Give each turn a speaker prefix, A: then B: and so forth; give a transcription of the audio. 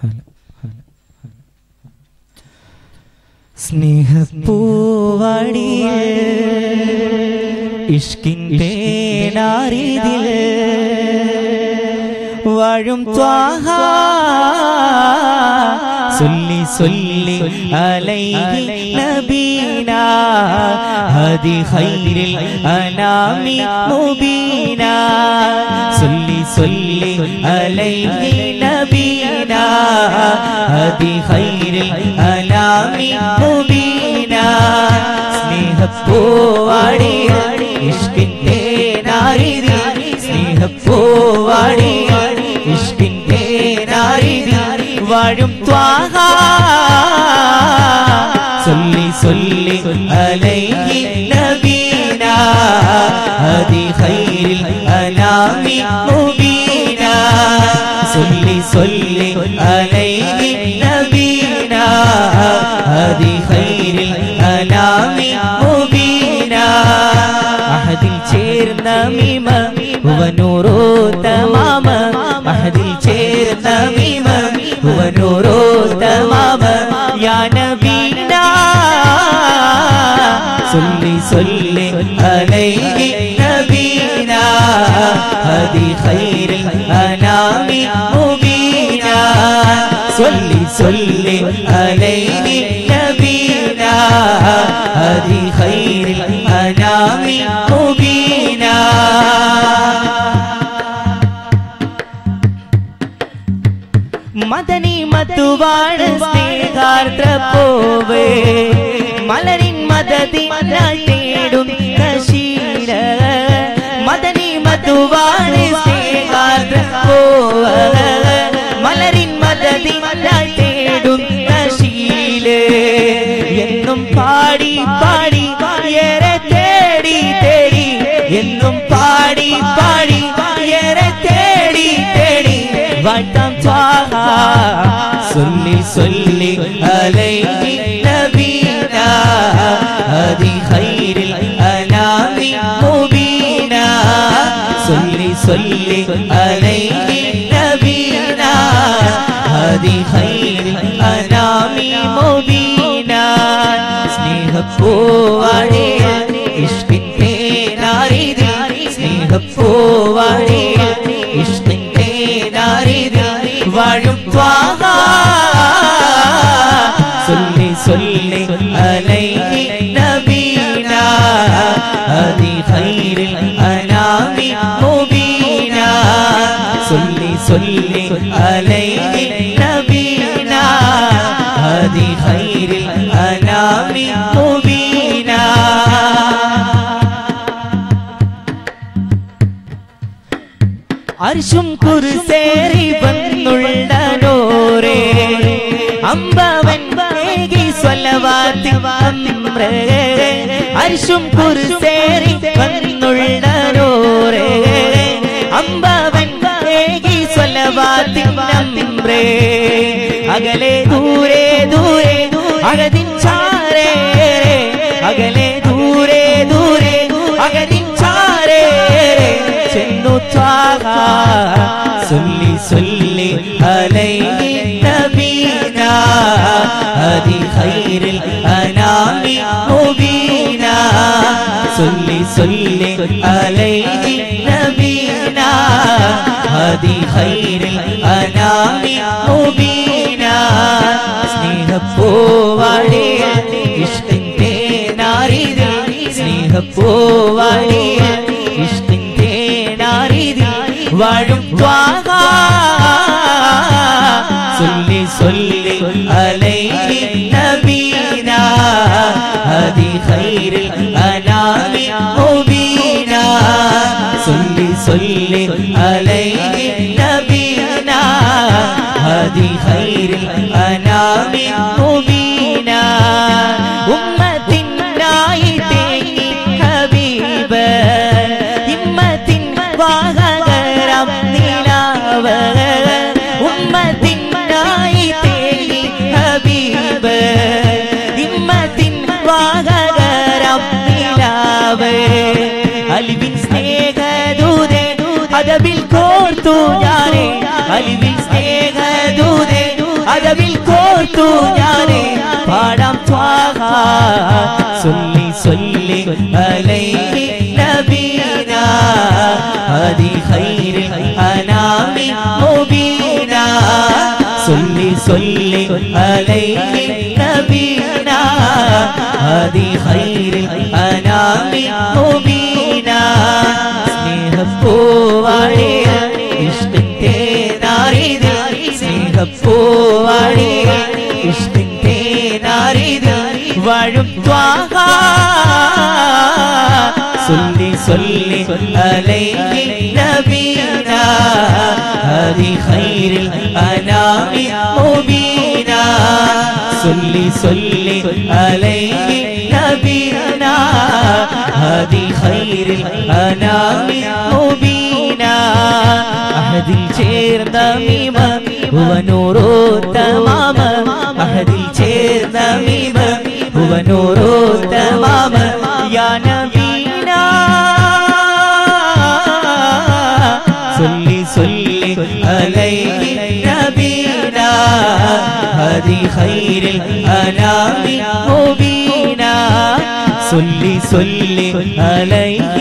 A: സ്നേഹപ്പൂവടിയിൽ ഇഷ്കിൻ്റെ നാരിതിൽ വാഴും ത്വാഹ സൊല്ലി സൊല്ലി അലൈഹി നബീന ഹദി ഖൈരിൽ അനാമി മുബീന സൊല്ലി സൊല്ലി അലൈഹി നബീന ഹദി ഖൈരിൽ അനാമി മുബീന സ്നേഹപ്പൂവാടി ഇഷ്കിൻ്റെ നാരിതിൽ സ്നേഹപ്പൂവാടി ഇഷ്കിൻ്റെ നാരിതിൽ വാഴും ത്വാഹ സൊല്ലി സൊല്ലി അലൈഹി നബീന ഹദി ഖൈരിൽ അനാമി മുബീന സൊല്ലി സൊല്ലി അലൈഹി നബീന ഹദി ഖൈരിൽ അനാമി മുബീന അഹദിൽ ചേർന്ന മീമ ഹുവനൂറോ തമാമ അഹദിൽ ചേർന്ന മീമ ഹുവനൂറോ തമാമ യാ നബീന സൊല്ലി സൊല്ലി അലൈഹി നബീന ഹദി ഖൈരിൽ അനാമി മുബീന സൊല്ലി സൊല്ലി അലൈഹി നബീന ഹദി ഖൈരിൽ അനാമി മുബീന മദനി മത്തുവാണ് സ്നേഹാർദ്ര പോവേ മലരിൻ മദതിനായി തേടും കശീല മദനി മത്തുവാണ് സ്നേഹാർദ്ര പോവേ മലരിൻ മദതിനായി തേടും കശീല എന്നും പാടി പാടി ഏറെ തേടി തേടി എന്നും പാടി പാടി ഏറെ തേടി തേടി വട്ടം ത്വാഹ സൊല്ലി സൊല്ലി അലൈഹി നബീന ഹദി ഖൈരിൽ അനാമി മുബീന സൊല്ലി സൊല്ലി അലൈഹി നബീന ഹദി ഖൈരിൽ അനാമി മുബീന സ്നേഹപ്പൂവാടേ ഇഷ്കിൻ്റെ നാരിതിൽ സ്നേഹപ്പൂവാടേ ഇഷ്കിൻ്റെ നാരിതിൽ വാഴും ത്വാഹ സൊല്ലി സൊല്ലി അലൈഹി നബീന ഹദി ഖൈരിൽ അനാമി മുബീന സൊല്ലി സൊല്ലി അലൈഹി നബീന ഹദി ഖൈരിൽ അനാമി മുബീന അർഷും കുറുസേറി വന്നുള്ള നോരേ അമ്പവൻ ഏകി സ്വലവാത്തി വമ്രേ അർഷും കുറുസേറി വന്നുള്ള നോരേ അമ്പവൻ ഏകി സ്വലവാത്തി വമ്രേ അകലെ ദൂരെ ദൂരെ അകതിൻ ചാരേ അകലെ ദൂരെ ദൂരെ അകതിൻ ചാരേ ചെന്നു ത്വാഹ സൊല്ലി സൊല്ലി അലൈഹി നബീന ഹദി ഖൈരിൽ അനാമി മുബീന സൊല്ലി സൊല്ലി അലൈഹി നബീന ഹദി ഖൈരിൽ അനാമി മുബീന സ്നേഹപ്പൂവാടേ ഇഷ്കിൻ്റെ നാരിതിൽ സ്നേഹപ്പൂവാടേ ഇഷ്കിൻ്റെ നാരിതിൽ വാഴും ത്വാഹ സൊല്ലി സൊല്ലി അലൈഹി നബീന ഹദി ഖൈരിൽ അനാമി മുബീന സൊല്ലി സൊല്ലി അലൈഹി നബീന ഹദി ഖൈരിൽ അനാമി മുബീന ഉമ്മത്തിനായി തേങ്ങി ഹബീബ് ഇമ്മത്തിൻ വാഹകരം നിലാവ് ഉമ്മത്തിനായി തേങ്ങി ഹബീബ് ഇമ്മത്തിൻ വാഹകരം നിലാവ് അലിവിൻ സ്നേഹദൂതേ അതബിൽ കോർത്തു ഞാനേ അലിവിൽ സ്നേഹദൂതേ അരവിൽ കോർത്തു ഞാനേ പാടാം ത്വാഹ സൊല്ലി സൊല്ലി അലൈഹി നബീന ഹദി ഖൈരിൽ അനാമി മുബീന സൊല്ലി സൊല്ലി അലൈഹി നബീന ഹദി ഖൈരിൽ അനാമി മുബീന സ്നേഹപ്പൂവാടിയ ഇഷ്ടത്തെ നാരിതിൽ സ്നേഹപ്പൂവാടിയ ഇഷ്ടത്തെ നാരിതിൽ വാഴും ത്വാഹ സൊല്ലി സൊല്ലി അലൈഹി നബീന ഹദി ഖൈരിൽ അനാമി മുബീന സൊല്ലി സൊല്ലി അലൈഹി നബീന ഹദി ഖൈരിൽ അനാമി മുബീന അഹദിൽ ചേർന്ന മീമ ഭുവനൂറോ തമാമ അഹദിൽ ചേർന്ന മീമ ഭുവനൂറോ തമാമ യാ നബീന സൊല്ലി സൊല്ലി അലൈഹി നബീന ഹദി ഖൈരിൽ അനാമി മുബീന സൊല്ലി സൊല്ലി അലൈഹി